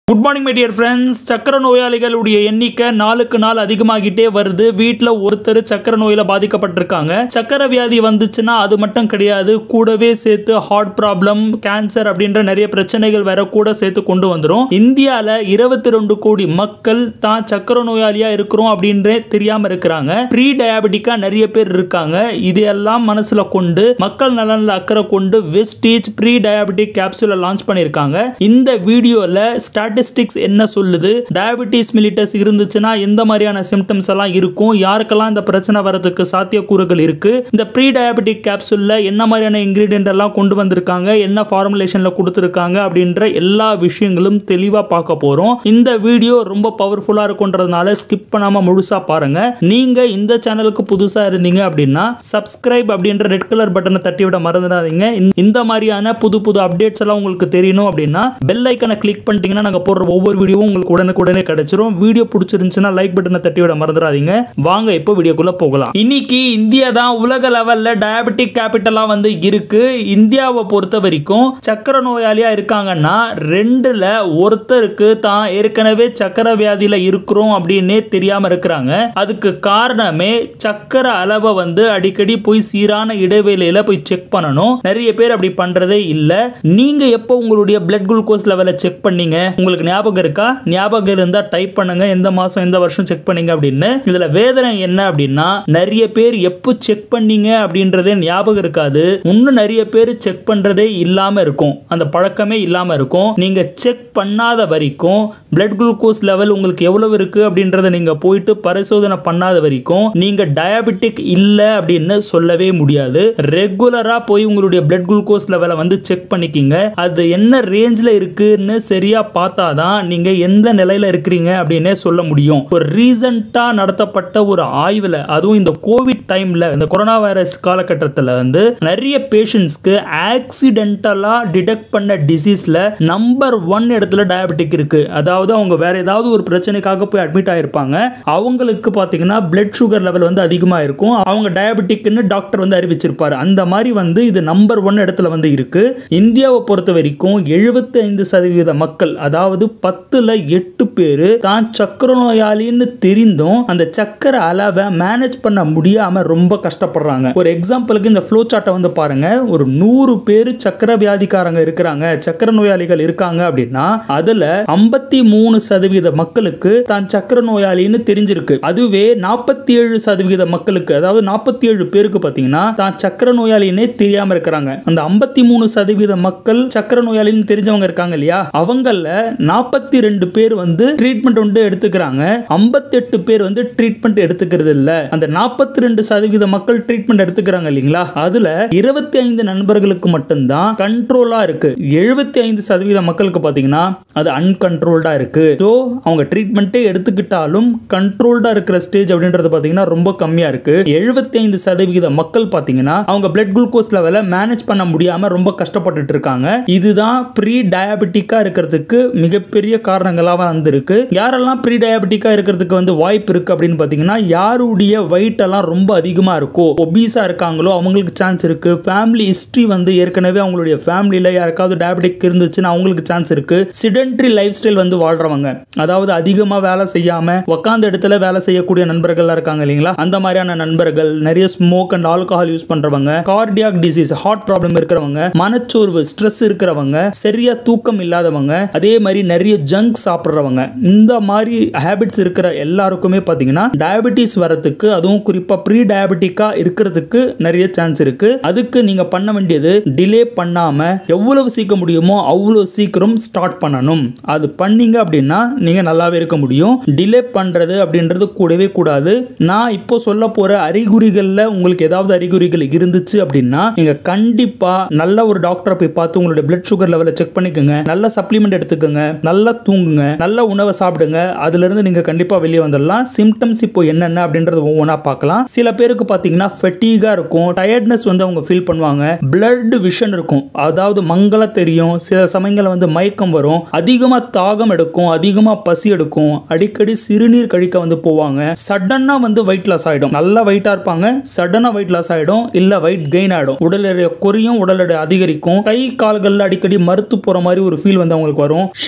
good morning my dear friends சக்கர நோயாளிகளுடைய எண்ணிக்கை நாளுக்கு நாள் அதிகமாகிட்டே வருது வீட்டில் ஒருத்தர் சக்கர நோயில் பாதிக்கப்பட்டிருக்காங்க சக்கர வியாதி வந்துச்சுன்னா அது மட்டும் கிடையாது கூடவே சேர்த்து ஹார்ட் ப்ராப்ளம் கேன்சர் அப்படின்ற நிறைய பிரச்சனைகள் வேற கூட சேர்த்து கொண்டு வந்துடும் இந்தியாவில் இருபத்தி ரெண்டு கோடி மக்கள் தான் சக்கர நோயாளியா இருக்கிறோம் அப்படின்றே தெரியாம இருக்கிறாங்க ப்ரீ டயபெட்டிக்கா நிறைய பேர் இருக்காங்க இதையெல்லாம் மனசுல கொண்டு மக்கள் நலன்ல அக்கறை கொண்டு வெஸ்டேஜ் ப்ரீ டயபெட்டிக் கேப்சூலை லான்ச் பண்ணியிருக்காங்க இந்த வீடியோல ஸ்டாட்டிஸ்டிக்ஸ் என்ன சொல்லுது டயபெட்டிஸ் மிலிட்டஸ் இருந்துச்சுன்னா எந்த மாதிரியான சிம்டம்ஸ் எல்லாம் இருக்கும் யாருக்கெல்லாம் இந்த பிரச்சனை வரதுக்கு சாத்தியக்கூறுகள் இருக்கு இந்த ப்ரீ டயபெட்டிக் கேப்சூல்ல என்ன மாதிரியான இன்கிரீடியன்ட் எல்லாம் கொண்டு வந்திருக்காங்க என்ன ஃபார்முலேஷன்ல கொடுத்துருக்காங்க அப்படின்ற எல்லா விஷயங்களும் தெளிவா பார்க்க போறோம் இந்த வீடியோ ரொம்ப பவர்ஃபுல்லா இருக்குன்றதுனால ஸ்கிப் பண்ணாம முழுசா பாருங்க நீங்க இந்த சேனலுக்கு புதுசா இருந்தீங்க அப்படின்னா சப்ஸ்கிரைப் அப்படின்ற ரெட் கலர் பட்டனை தட்டி விட மறந்துடாதீங்க இந்த- இந்த மாதிரியான புது புது அப்டேட்ஸ் எல்லாம் உங்களுக்கு தெரியணும் அப்படின்னா பெல் ஐக்கனை கிளிக் பண்ணிட்டீங்கன்னா நாங்க போடுற ஒவ்வொரு வீடியோவும் உங்களுக்கு உடனுக்குடனே கிடைச்சிரும் வீடியோ பிடிச்சிருந்துச்சுன்னா லைக் பட்டனை தட்டி விட மறந்துடாதீங்க வாங்க இப்போ வீடியோக்குள்ள போகலாம் இன்னைக்கு இந்தியா தான் உலக லெவல்ல டயபெட்டிக் கேபிட்டலா வந்து இருக்கு இந்தியாவை பொறுத்த வரைக்கும் சக்கர நோயாளியா இருக்காங்கன்னா ரெண்டுல ஒருத்தருக்கு தான் ஏற்கனவே சக்கர வியாதியில இருக்கிறோம் அப்படின்னே தெரியாம இருக்கிறாங்க அதுக்கு காரணமே சக்கர அளவை வந்து அடிக்கடி போய் சீரான இடைவேளையில போய் செக் பண்ணணும் நிறைய பேர் அப்படி பண்றதே இல்ல நீங்க எப்போ உங்களுடைய பிளட் குளுக்கோஸ் லெவலை செக் பண்ணீங்க உங்களுக்கு ஞாபகம் இருக்கா ஞாபகம் இருந்தா டைப் பண்ணுங்க எந்த மாசம் எந்த வருஷம் செக் பண்ணீங்க அப்படின்னு இதுல வேதனை என்ன அப்படின்னா நிறைய பேர் எப்போ செக் பண்ணீங்க அப்படின்றதே ஞாபகம் இருக்காது இன்னும் நிறைய பேர் செக் பண்றதே இல்லாம இருக்கும் அந்த பழக்கமே இல்லாம இருக்கும் நீங்க செக் பண்ணாத வரைக்கும் பிளட் குளுக்கோஸ் லெவல் உங்களுக்கு எவ்வளவு இருக்கு அப்படின்றத நீங்க போயிட்டு பரிசோதனை பண்ணாத வரைக்கும் நீங்க டயபெட்டிக் இல்ல அப்படின்னு சொல்லவே முடியாது ரெகுலரா போய் உங்களுடைய பிளட் குளுக்கோஸ் லெவலை வந்து செக் பண்ணிக்கிங்க அது என்ன ரேஞ்சில் இருக்குன்னு சரியா பார்த்தாதான் நீங்க எந்த நிலையில இருக்கிறீங்க அப்படின்னே சொல்ல முடியும் ஒரு ரீசெண்டா நடத்தப்பட்ட ஒரு ஆய்வுல அதுவும் இந்த கோவிட் டைம்ல இந்த கொரோனா வைரஸ் காலகட்டத்தில் வந்து நிறைய பேஷண்ட்ஸ்க்கு ஆக்சிடென்டலா டிடெக்ட் பண்ண டிசீஸ்ல நம்பர் ஒன் இடத்துல டயபெட்டிக் இருக்கு அதாவது அவங்க வேற ஏதாவது ஒரு பிரச்சனைக்காக போய் அட்மிட் ஆயிருப்பாங்க அவங்களுக்கு பாத்தீங்கன்னா பிளட் சுகர் லெவல் வந்து அதிகமா இருக்கும் அவங்க டயபெட்டிக்னு டாக்டர் வந்து அறிவிச்சிருப்பாரு அந்த மாதிரி வந்து இது நம்பர் ஒன் இடத்துல வந்து இருக்கு இந்தியாவை பொறுத்த வரைக்கும் 75% சதவீத மக்கள் அதாவது பத்துல எட்டு பேரு தான் சக்கர நோயாளின்னு தெரிந்தும் அந்த சக்கர அளவை மேனேஜ் பண்ண முடியாம ரொம்ப கஷ்டப்படுறாங்க ஒரு எக்ஸாம்பிளுக்கு இந்த ஃப்ளோ சார்ட்டை வந்து பாருங்க ஒரு நூறு பேர் சக்கர வியாதிக்காரங்க இருக்கிறாங்க சக்கர நோயாளிகள் இருக்காங்க அப்படின்னா அதுல ஐம்பத்தி மூணு சதவீத மக்களுக்கு தான் சக்கர நோயாளின்னு தெரிஞ்சிருக்கு அதுவே நாற்பத்தி ஏழு சதவீத மக்களுக்கு அதாவது நாற்பத்தி ஏழு பேருக்கு பாத்தீங்கன்னா தான் சக்கர நோயாளின்னே தெரியாம இருக்கிறாங்க அந்த ஐம்பத்தி மூணு சதவீத மக்கள் சக்கர நோயாளின்னு தெரிஞ்சவங்க இருக்காங்க இல்லையா அவங்கள நாற்பத்தி ரெண்டு பேர் வந்து ட்ரீட்மெண்ட் வந்து எடுத்துக்கிறாங்க ஐம்பத்தெட்டு பேர் வந்து ட்ரீட்மெண்ட் எடுத்துக்கிறது இல்ல அந்த நாற்பத்தி ரெண்டு சதவீத மக்கள் ட்ரீட்மெண்ட் எடுத்துக்கிறாங்க இல்லைங்களா அதுல இருபத்தி ஐந்து நண்பர்களுக்கு மட்டும்தான் கண்ட்ரோலா இருக்கு எழுபத்தி ஐந்து சதவீத மக்களுக்கு பாத்தீங்கன்னா அது அன்கண்ட்ரோல்டா இருக்கு ஸோ அவங்க ட்ரீட்மெண்ட்டே எடுத்துக்கிட்டாலும் கண்ட்ரோல்டா இருக்கிற ஸ்டேஜ் அப்படின்றது பாத்தீங்கன்னா ரொம்ப கம்மியா இருக்கு எழுபத்தி ஐந்து சதவீத மக்கள் பாத்தீங்கன்னா அவங்க பிளட் குளுக்கோஸ் லெவலை மேனேஜ் பண்ண முடியாம ரொம்ப கஷ்டப்பட்டுட்டு இருக்காங்க இதுதான் ப்ரீ டயபெட்டிக்கா இருக்கிறதுக்கு மிகப்பெரிய காரணங்களாக வந்திருக்கு யாரெல்லாம் ப்ரீ டயபெட்டிக்கா இருக்கிறதுக்கு வந்து வாய்ப்பு இருக்கு அப்படின்னு பாத்தீங்கன்னா யாருடைய weight எல்லாம் ரொம்ப அதிகமா இருக்கோ ஒபீஸா இருக்காங்களோ அவங்களுக்கு சான்ஸ் இருக்கு ஃபேமிலி ஹிஸ்டரி வந்து ஏற்கனவே அவங்களுடைய ஃபேமிலியில யாருக்காவது டயபெட்டிக் இருந்துச்சுன்னா அவங்களுக்கு சான்ஸ் இருக்கு சிடென்ட்ரி லைஃப் ஸ்டைல் வந்து வாழ்றவங்க அதாவது அதிகமா வேலை செய்யாம உட்காந்த இடத்துல வேலை செய்யக்கூடிய நண்பர்கள்லாம் இருக்காங்க இல்லைங்களா அந்த மாதிரியான நண்பர்கள் நிறைய ஸ்மோக் அண்ட் ஆல்கஹால் யூஸ் பண்றவங்க கார்டியாக் டிசீஸ் ஹார்ட் ப்ராப்ளம் இருக்கிறவங்க மனச்சோர்வு ஸ்ட்ரெஸ் இருக்கிறவங்க சரியா தூக்கம் இல்லாதவங்க அதே மாதிரி நிறைய ஜங்க் சாப்பிட்றவங்க இந்த மாதிரி ஹேபிட்ஸ் இருக்கிற எல்லாருக்குமே பார்த்தீங்கன்னா டயபெட்டிஸ் வரதுக்கு அதுவும் குறிப்பா ப்ரீ டயபெட்டிக்கா இருக்கிறதுக்கு நிறைய சான்ஸ் இருக்கு அதுக்கு நீங்க பண்ண வேண்டியது டிலே பண்ணாம எவ்வளவு சீக்கிரம் முடியுமோ அவ்வளோ சீக்கிரம் ஸ்டார்ட் பண்ணணும் அது பண்ணீங்க அப்படின்னா நீங்க நல்லாவே இருக்க முடியும் டிலே பண்றது அப்படின்றது கூடவே கூடாது நான் இப்போ சொல்ல போற அறிகுறிகள்ல உங்களுக்கு ஏதாவது அறிகுறிகள் இருந்துச்சு அப்படின்னா நீங்க கண்டிப்பா நல்ல ஒரு டாக்டரை போய் பார்த்து உங்களுடைய பிளட் சுகர் லெவலை செக் பண்ணிக்கோங்க நல்ல சப்ளிமெண்ட் எடுத்துக்கோங்க நல்லா தூங்குங்க நல்ல உணவை சாப்பிடுங்க அதுல இருந்து நீங்க கண்டிப்பா வெளியே வந்துடலாம் சிம்டம்ஸ் இப்போ என்னென்ன அப்படின்றது ஒவ்வொன்றா பார்க்கலாம் சில பேருக்கு பார்த்தீங்கன்னா ஃபெட்டீகா இருக்கும் டயர்ட்னஸ் வந்து அவங்க ஃபீல் பண்ணுவாங்க பிளட் விஷன் இருக்கும் அதாவது மங்களா தெரியும் சில சமயங்களில் வந்து மயக்கம் வரும் அதிகமாக தாகம் எடுக்கும் அதிகமாக பசி எடுக்கும் அடிக்கடி சிறுநீர் கழிக்க வந்து போவாங்க சடனாக வந்து வெயிட் லாஸ் ஆகிடும் நல்லா வெயிட்டாக இருப்பாங்க சடனாக வெயிட் லாஸ் ஆகிடும் இல்லை வெயிட் கெயின் ஆகிடும் உடல் எடை குறையும் உடல் எடை அதிகரிக்கும் கை கால்களில் அடிக்கடி மறுத்து போகிற மாதிரி ஒரு ஃபீல் வந்து அவங்களுக்கு வரும்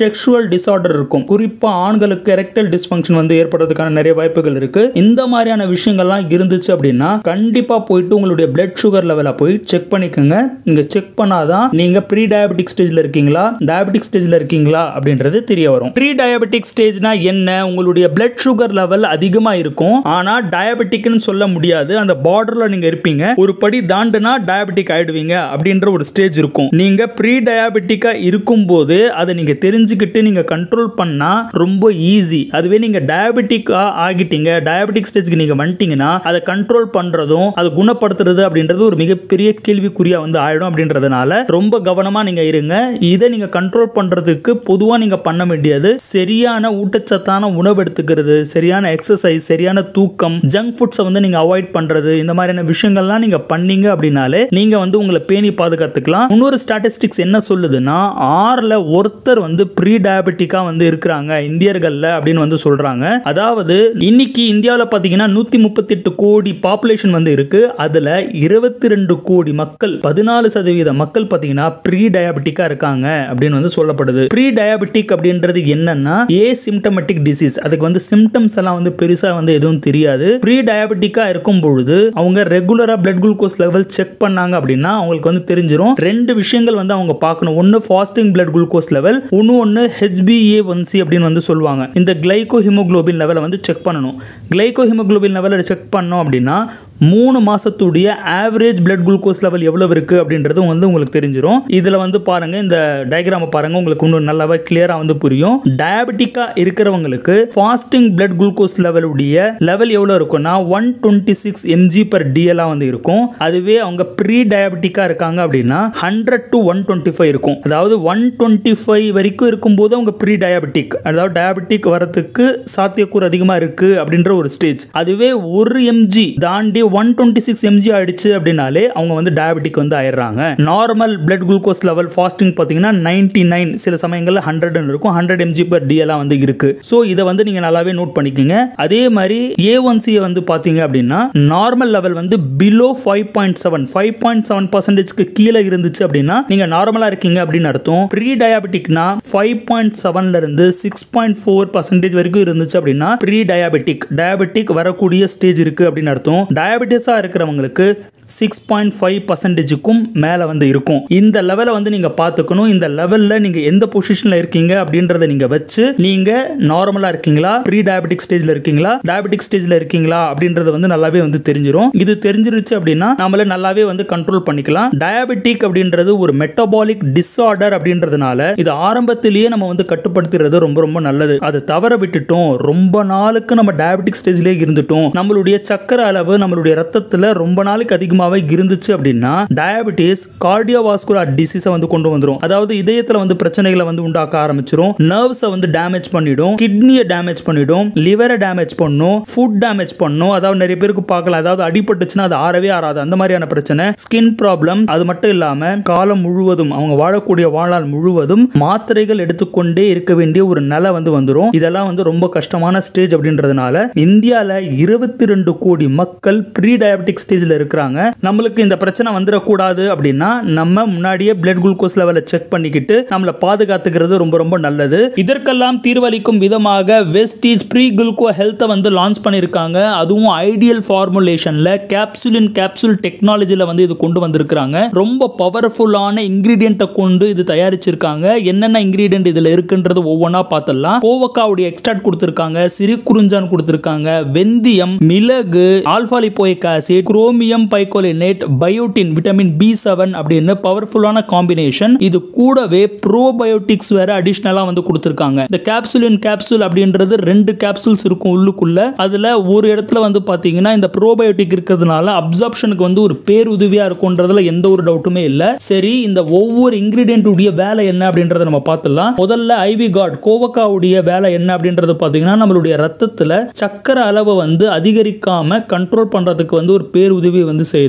செக்ஷுவல் டிசார்டர் இருக்கும் குறிப்பா ஆண்களுக்கு எரெக்டல் டிஸ்ஃபங்க்ஷன் வந்து ஏற்படுறதுக்கான நிறைய வாய்ப்புகள் இருக்கு இந்த மாதிரியான விஷயங்கள்லாம் இருந்துச்சு அப்படின்னா கண்டிப்பா போயிட்டு உங்களுடைய பிளட் சுகர் லெவலை போய் செக் பண்ணிக்கோங்க நீங்க செக் பண்ணாதான் நீங்க ப்ரீ டயபெட்டிக் ஸ்டேஜ்ல இருக்கீங்களா டயபெட்டிக் ஸ்டேஜ்ல இருக்கீங்களா அப்படின்றது தெரிய வரும் ப்ரீ டயபெட்டிக் ஸ்டேஜ்னா என்ன உங்களுடைய பிளட் சுகர் லெவல் அதிகமா இருக்கும் ஆனா டயபெட்டிக்னு சொல்ல முடியாது அந்த பார்டர்ல நீங்க இருப்பீங்க ஒரு படி தாண்டுனா டயபெட்டிக் ஆயிடுவீங்க அப்படின்ற ஒரு ஸ்டேஜ் இருக்கும் நீங்க ப்ரீ டயபெட்டிக்கா இருக்கும்போது அதை நீங்க தெரிஞ்சுக்கிட்டு நீங்க கண்ட்ரோல் பண்ணா ரொம்ப ஈஸி அதுவே நீங்க டயபெட்டிக்கா ஆகிட்டீங்க டயபெட்டிக் ஸ்டேஜ்க்கு நீங்க வந்துட்டீங்கன்னா அதை கண்ட்ரோல் பண்றதும் அதை குணப்படுத்துறது அப்படின்றது ஒரு மிகப்பெரிய கேள்விக்குறியா வந்து ஆயிடும் அப்படின்றதுனால ரொம்ப கவனமா நீங்க இருங்க இதை நீங்க கண்ட்ரோல் பண்றதுக்கு பொதுவா நீங்க பண்ண வேண்டியது சரியான ஊட்டச்சத்தான உணவு எடுத்துக்கிறது சரியான எக்ஸசைஸ் சரியான தூக்கம் ஜங்க் ஃபுட்ஸை வந்து நீங்க அவாய்ட் பண்றது இந்த மாதிரியான விஷயங்கள்லாம் நீங்க பண்ணீங்க அப்படின்னாலே நீங்க வந்து உங்களை பேணி பாதுகாத்துக்கலாம் இன்னொரு ஸ்டாட்டிஸ்டிக்ஸ் என்ன சொல்லுதுன்னா ஆறுல ஒருத்தர் வந்து ப்ரீ டயபெட்டிக்கா வந்து இருக்கிறாங்க இந்தியர்கள்ல அப்படின்னு வந்து சொல்றாங்க அதாவது இன்னைக்கு இந்தியாவில் பாத்தீங்கன்னா நூத்தி முப்பத்தி எட்டு கோடி பாப்புலேஷன் வந்து இருக்கு அதுல இருபத்தி ரெண்டு கோடி மக்கள் பதினாலு சதவீத மக்கள் பாத்தீங்கன்னா ப்ரீ டயபெட்டிக்கா இருக்காங்க அப்படின்னு வந்து சொல்லப்படுது ப்ரீ டயபெட்டிக் அப்படின்றது என்னன்னா ஏ சிம்டமெட்டிக் டிசீஸ் அதுக்கு வந்து சிம்டம்ஸ் எல்லாம் வந்து பெருசா வந்து எதுவும் தெரியாது ப்ரீ டயபெட்டிக்கா இருக்கும் பொழுது அவங்க ரெகுலரா பிளட் குளுக்கோஸ் லெவல் செக் பண்ணாங்க அப்படின்னா அவங்களுக்கு வந்து தெரிஞ்சிரும் ரெண்டு விஷயங்கள் வந்து அவங்க பார்க்கணும் ஒன்னு ஃபாஸ்டிங் பிளட் குளுக்கோஸ் லெவல் ஒன்னு ஒன்னு ஹெச்பிஏ ஒன் சி அப்படின்னு வந்து சொல்லுவாங்க இந்த கிளைகோ ஹிமோகுளோபின் லெவலை வந்து செக் பண்ணணும் கிளைகோ ஹிமோகுளோபின் லெவலை செக் பண்ணோம் அப்படின்னா மூணு மாசத்துடைய ஆவரேஜ் பிளட் குளுக்கோஸ் லெவல் எவ்வளவு இருக்கு அப்படின்றது வந்து உங்களுக்கு தெரிஞ்சிடும் இதுல வந்து பாருங்க இந்த டயக்ராம பாருங்க உங்களுக்கு இன்னும் நல்லாவே கிளியரா வந்து புரியும் டயபெட்டிக்கா இருக்கிறவங்களுக்கு ஃபாஸ்டிங் பிளட் குளுக்கோஸ் லெவலுடைய லெவல் எவ்வளவு இருக்கும்னா one twenty six mg per டிஎலா வந்து இருக்கும் அதுவே அவங்க ப்ரீ டயபெட்டிக்கா இருக்காங்க அப்படின்னா hundred to one twenty five இருக்கும் அதாவது ஒன் டுவெண்ட்டி ஃபைவ் வரைக்கும் இருக்கும்போது அவங்க ப்ரீ டயபெட்டிக் அதாவது டயபெட்டிக் வரதுக்கு சாத்தியக்கூறு அதிகமா இருக்கு அப்படின்ற ஒரு ஸ்டேஜ் அதுவே ஒரு எம்ஜி தாண்டி ஒன் டுவெண்ட்டி சிக்ஸ் எம்ஜி ஆயிடுச்சு அப்படின்னாலே அவங்க வந்து டயபெட்டிக் வந்து ஆயிடுறாங்க normal blood glucose level fasting பார்த்தீங்கன்னா நைன்டி நைன் சில சமயங்களில் ஹண்ட்ரட் இருக்கும் ஹண்ட்ரட் எம்ஜி பர் டிஎல்லாம் வந்து இருக்கு ஸோ இதை வந்து நீங்க நல்லாவே நோட் பண்ணிக்கோங்க அதே மாதிரி ஏ ஒன் சி வந்து பார்த்தீங்க அப்படின்னா நார்மல் லெவல் வந்து below five point seven five point seven பர்சன்டேஜ்க்கு கீழே இருந்துச்சு அப்படின்னா நீங்க நார்மலா இருக்கீங்க அப்படின்னு அர்த்தம் ப்ரீ டயபெட்டிக்னா ஃபைவ் பாயிண்ட் செவன்ல இருந்து சிக்ஸ் பாயிண்ட் ஃபோர் பர்சன்டேஜ் வரைக்கும் இருந்துச்சு அப்படின்னா ப்ரீ டயபெட்டிக் டயபெட்டிக் வரக்கூடிய ஸ்டேஜ் இருக்கு அப்படின்னு அர்த்தம் டயபெட்டிஸா இருக்கிறவங்களுக்கு சிக்ஸ் பாயிண்ட் ஃபைவ் பர்சன்டேஜுக்கும் மேலே வந்து இருக்கும் இந்த லெவலை வந்து நீங்கள் பார்த்துக்கணும் இந்த லெவலில் நீங்கள் எந்த பொசிஷனில் இருக்கீங்க அப்படின்றத நீங்கள் வச்சு நீங்கள் நார்மலாக இருக்கீங்களா ப்ரீ டயபெட்டிக் ஸ்டேஜில் இருக்கீங்களா டயபெட்டிக் ஸ்டேஜில் இருக்கீங்களா அப்படின்றது வந்து நல்லாவே வந்து தெரிஞ்சிடும் இது தெரிஞ்சிருச்சு அப்படின்னா நம்மள நல்லாவே வந்து கண்ட்ரோல் பண்ணிக்கலாம் டயபெட்டிக் அப்படின்றது ஒரு மெட்டபாலிக் டிஸார்டர் அப்படின்றதுனால இது ஆரம்பத்திலேயே நம்ம வந்து கட்டுப்படுத்துறது ரொம்ப ரொம்ப நல்லது அதை தவற விட்டுட்டோம் ரொம்ப நாளுக்கு நம்ம டயபெட்டிக் ஸ்டேஜ்லேயே இருந்துட்டோம் நம்மளுடைய சக்கரை அளவு நம்மளுடைய ரத்தத்தில் ரொம்ப நாளைக்கு அதிகமாகவே இருந்துச்சு அப்படின்னா டயபெட்டிஸ் கார்டியோவாஸ்குலர் டிசீஸை வந்து கொண்டு வந்துரும் அதாவது இதயத்தில் வந்து பிரச்சனைகளை வந்து உண்டாக்க ஆரம்பிச்சிரும் நர்வ்ஸை வந்து டேமேஜ் பண்ணிடும் கிட்னியை டேமேஜ் பண்ணிடும் லிவரை டேமேஜ் பண்ணும் ஃபுட் டேமேஜ் பண்ணும் அதாவது நிறைய பேருக்கு பார்க்கலாம் அதாவது அடிபட்டுச்சுன்னா அது ஆறவே ஆறாது அந்த மாதிரியான பிரச்சனை ஸ்கின் ப்ராப்ளம் அது மட்டும் இல்லாம காலம் முழுவதும் அவங்க வாழக்கூடிய வாழ்நாள் முழுவதும் மாத்திரைகள் எடுத்துக்கொண்டே இருக்க வேண்டிய ஒரு நிலை வந்து வந்துடும் இதெல்லாம் வந்து ரொம்ப கஷ்டமான ஸ்டேஜ் அப்படின்றதுனால இந்தியாவில் இருபத்தி ரெண்டு கோடி மக்கள் ப்ரீ டயபெட்டிக் ஸ்டேஜில் இருக்கிறாங்க நம்மளுக்கு இந்த பிரச்சனை வந்துடக்கூடாது அப்படின்னா நம்ம முன்னாடியே பிளட் குளுக்கோஸ் லெவலை செக் பண்ணிக்கிட்டு நம்மளை பாதுகாத்துக்கிறது ரொம்ப ரொம்ப நல்லது இதற்கெல்லாம் தீர்வளிக்கும் விதமாக வெஸ்டீஜ் ப்ரீ குளுக்கோ ஹெல்த்தை வந்து லான்ச் பண்ணியிருக்காங்க அதுவும் ஐடியல் ஃபார்முலேஷனில் கேப்சூலின் கேப்சூல் டெக்னாலஜியில் வந்து இது கொண்டு வந்திருக்கிறாங்க ரொம்ப பவர்ஃபுல்லான இன்கிரீடியண்ட்டை கொண்டு இது தயாரிச்சிருக்காங்க என்னென்ன இன்கிரீடியன்ட் இதில் இருக்குன்றது ஒவ்வொன்றா பார்த்துடலாம் கோவக்காவுடைய எக்ஸ்ட்ராக்ட் கொடுத்துருக்காங்க சிறு குறிஞ்சான் கொடுத்துருக்காங்க வெந்தயம் மிளகு alpha lipoic acid chromium picolinate biotin vitamin B seven அப்படின்னு பவர்ஃபுல்லான காம்பினேஷன் இது கூடவே ப்ரோபயோட்டிக்ஸ் வேற அடிஷ்னலா வந்து கொடுத்துருக்காங்க இந்த கேப்சூலின் கேப்சூல் அப்படின்றது ரெண்டு கேப்சூல்ஸ் இருக்கும் உள்ளுக்குள்ள அதுல ஒரு இடத்துல வந்து பாத்தீங்கன்னா இந்த ப்ரோபயோட்டிக் இருக்கிறதுனால அப்சார்ப்ஷனுக்கு வந்து ஒரு பேருதவியா இருக்கும்ன்றதுல எந்த ஒரு டவுட்டுமே இல்ல சரி இந்த ஒவ்வொரு இன்கிரீடியன்ட் உடைய வேலை என்ன அப்படின்றத நம்ம பார்த்துடலாம் முதல்ல ஐவி காட் கோவக்காவுடைய வேலை என்ன அப்படின்றது பாத்தீங்கன்னா நம்மளுடைய ரத்தத்துல சக்கரை அளவை வந்து அதிகரிக்காம கண்ட்ரோல் பண்றதுக்கு வந்து ஒரு பேருதவி வந்து செய்யுது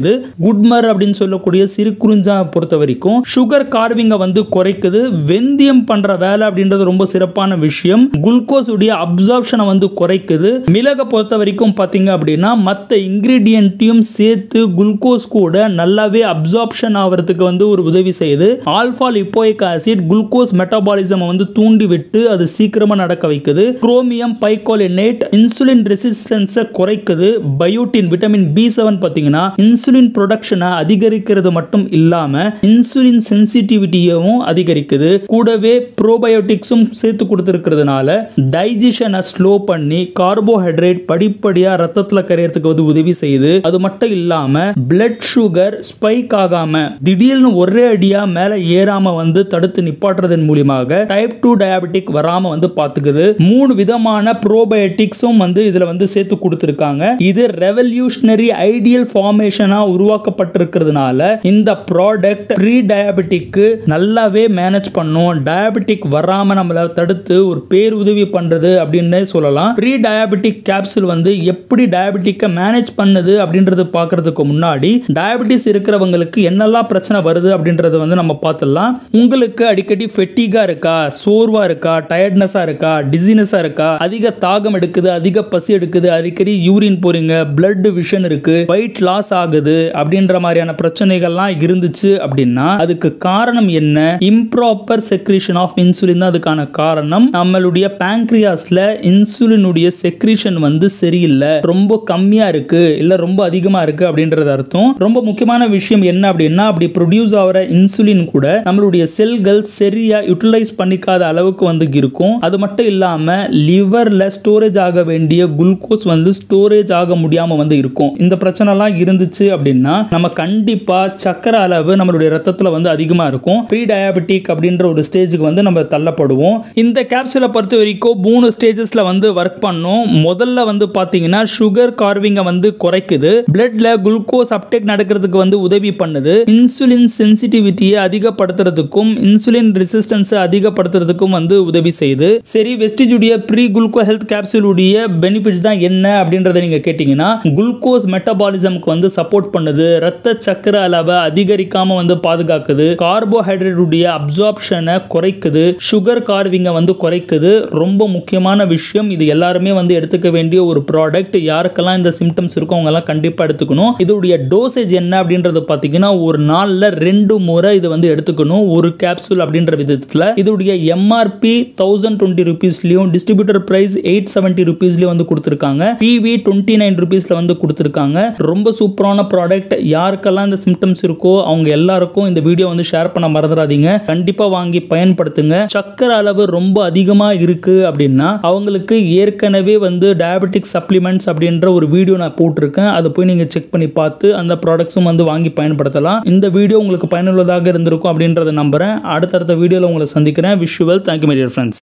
பாதிக்குது குட்மர் அப்படின்னு சொல்லக்கூடிய சிறு குறிஞ்சா பொறுத்த வரைக்கும் சுகர் கார்விங்கை வந்து குறைக்குது வெந்தயம் பண்ற வேலை அப்படின்றது ரொம்ப சிறப்பான விஷயம் குளுக்கோஸ் உடைய அப்சார்ப்ஷனை வந்து குறைக்குது மிளகை பொறுத்த வரைக்கும் பாத்தீங்க அப்படின்னா மற்ற இன்கிரீடியன்ட்டையும் சேர்த்து குளுக்கோஸ் கூட நல்லாவே அப்சார்ப்ஷன் ஆகிறதுக்கு வந்து ஒரு உதவி செய்யுது alpha lipoic acid glucose metabolism வந்து தூண்டி விட்டு அது சீக்கிரமா நடக்க வைக்குது குரோமியம் பைகோலினேட் இன்சுலின் ரெசிஸ்டன்ஸை குறைக்குது பயோட்டின் விட்டமின் பி செவன் பார்த்தீங்கன்னா இன்சுலின் ப்ரொடக்ஷனை அதிகரிக்கிறது மட்டும் இல்லாம இன்சுலின் சென்சிட்டிவிட்டியவும் அதிகரிக்குது கூடவே ப்ரோபயோட்டிக்ஸும் சேர்த்து கொடுத்துருக்கிறதுனால டைஜஷனை ஸ்லோ பண்ணி கார்போஹைட்ரேட் படிப்படியா ரத்தத்துல கரையறதுக்கு வந்து உதவி செய்யுது அது மட்டும் இல்லாம பிளட் சுகர் ஸ்பைக் ஆகாம திடீர்னு ஒரே அடியா மேல ஏறாம வந்து தடுத்து நிப்பாட்டுறதன் மூலியமாக டைப் டூ டயபெட்டிக் வராம வந்து பாத்துக்குது மூணு விதமான ப்ரோபயோட்டிக்ஸும் வந்து இதுல வந்து சேர்த்து கொடுத்துருக்காங்க இது ரெவல்யூஷனரி ஐடியல் ஃபார்மேஷனா உருவாக்கப்பட்டிருக்கிறதுனால இந்த ப்ராடக்ட் ப்ரீ டயபெட்டிக்கு நல்லாவே மேனேஜ் பண்ணும் டயபெட்டிக் வராம நம்மள தடுத்து ஒரு பேர் உதவி பண்றது அப்படின்னு சொல்லலாம் ப்ரீ டயபெட்டிக் கேப்சூல் வந்து எப்படி டயபெட்டிக்கை மேனேஜ் பண்ணுது அப்படின்றது பார்க்கறதுக்கு முன்னாடி டயபெட்டிஸ் இருக்கிறவங்களுக்கு என்னெல்லாம் பிரச்சனை வருது அப்படின்றத வந்து நம்ம பார்த்துடலாம் உங்களுக்கு அடிக்கடி ஃபெட்டிகா இருக்கா சோர்வா இருக்கா டயர்ட்னஸா இருக்கா டிசினஸா இருக்கா அதிக தாகம் எடுக்குது அதிக பசி எடுக்குது அடிக்கடி யூரின் போறீங்க பிளட் விஷன் இருக்கு வெயிட் லாஸ் ஆகுது அப்படின்ற மாதிரியான பிரச்சனைகள்லாம் இருந்துச்சு அப்படின்னா அதுக்கு காரணம் என்ன இம்ப்ராப்பர் செக்ரீஷன் ஆஃப் இன்சுலின் தான் அதுக்கான காரணம் நம்மளுடைய பேங்க்ரியாஸ்ல இன்சுலினுடைய செக்ரீஷன் வந்து சரியில்லை ரொம்ப கம்மியா இருக்கு இல்ல ரொம்ப அதிகமா இருக்கு அப்படின்றது அர்த்தம் ரொம்ப முக்கியமான விஷயம் என்ன அப்படின்னா அப்படி ப்ரொடியூஸ் ஆகிற இன்சுலின் கூட நம்மளுடைய செல்கள் சரியா யூட்டிலைஸ் பண்ணிக்காத அளவுக்கு வந்து இருக்கும் அது மட்டும் இல்லாம லிவர்ல ஸ்டோரேஜ் ஆக வேண்டிய குளுக்கோஸ் வந்து ஸ்டோரேஜ் ஆக முடியாம வந்து இருக்கும் இந்த பிரச்சனைலாம் இருந்துச்சு அப்படின்னா நம்ம கண்டிப்பா சக்கரை அளவு நம்மளுடைய ரத்தத்துல வந்து அதிகமா இருக்கும் ப்ரீ டயபெட்டிக் அப்படின்ற ஒரு ஸ்டேஜுக்கு வந்து நம்ம தள்ளப்படுவோம் இந்த கேப்சூலை பொறுத்த வரைக்கும் மூணு ஸ்டேஜஸ்ல வந்து ஒர்க் பண்ணும் முதல்ல வந்து பாத்தீங்கன்னா சுகர் கார்விங்கை வந்து குறைக்குது பிளட்ல குளுக்கோஸ் அப்டேக் நடக்கிறதுக்கு வந்து உதவி பண்ணுது இன்சுலின் சென்சிட்டிவிட்டியை அதிகப்படுத்துறதுக்கும் இன்சுலின் ரெசிஸ்டன்ஸை அதிகப்படுத்துறதுக்கும் வந்து உதவி செய்யுது சரி வெஸ்டிஜுடைய ப்ரீ குளுக்கோ ஹெல்த் கேப்சூலுடைய பெனிஃபிட்ஸ் தான் என்ன அப்படின்றத நீங்க கேட்டீங்கன்னா குளுக்கோஸ் மெட்டபாலிசம்க்கு வந்து சப்போர்ட் பண்ணுது ரத்த சக்கர அளவை அதிகரிக்காம வந்து பாதுகாக்குது கார்போஹைட்ரேட் உடைய அப்சார்ப்ஷனை குறைக்குது சுகர் கார்விங்கை வந்து குறைக்குது ரொம்ப முக்கியமான விஷயம் இது எல்லாருமே வந்து எடுத்துக்க வேண்டிய ஒரு ப்ராடக்ட் யாருக்கெல்லாம் இந்த சிம்டம்ஸ் இருக்கோ அவங்க எல்லாம் கண்டிப்பா எடுத்துக்கணும் இதோடைய டோசேஜ் என்ன அப்படின்றது பாத்தீங்கன்னா ஒரு நாள்ல ரெண்டு முறை இது வந்து எடுத்துக்கணும் ஒரு கேப்சூல் அப்படின்ற விதத்துல இதோடைய எம்ஆர்பி தௌசண்ட் டுவெண்ட்டி ருபீஸ்லயும் டிஸ்ட்ரிபியூட்டர் பிரைஸ் எயிட் செவன்ட்டி ருபீஸ்லயும் வந்து கொடுத்துருக்காங்க பிவி டுவெண்ட்டி நைன் ருபீஸ்ல வந்து கொடுத்துருக்காங்க ரொம்ப சூப்பரான ப்ராடக்ட் யாருக்கெல்லாம் இந்த சிம்டம்ஸ் இருக்கோ அவங்க எல்லாருக்கும் இந்த வீடியோ வந்து ஷேர் பண்ண மறந்துடாதீங்க கண்டிப்பா வாங்கி பயன்படுத்துங்க சக்கரை அளவு ரொம்ப அதிகமா இருக்கு அப்படின்னா அவங்களுக்கு ஏற்கனவே வந்து டயபெட்டிக் சப்ளிமெண்ட்ஸ் அப்படின்ற ஒரு வீடியோ நான் போட்டிருக்கேன் அதை போய் நீங்க செக் பண்ணி பார்த்து அந்த ப்ராடக்ட்ஸும் வந்து வாங்கி பயன்படுத்தலாம் இந்த வீடியோ உங்களுக்கு பயனுள்ளதாக இருந்திருக்கும் அப்படின்றத நம்புறேன் அடுத்தடுத்த வீடியோவில் உங்களை சந்திக்கிறேன் visual thank you my dear friends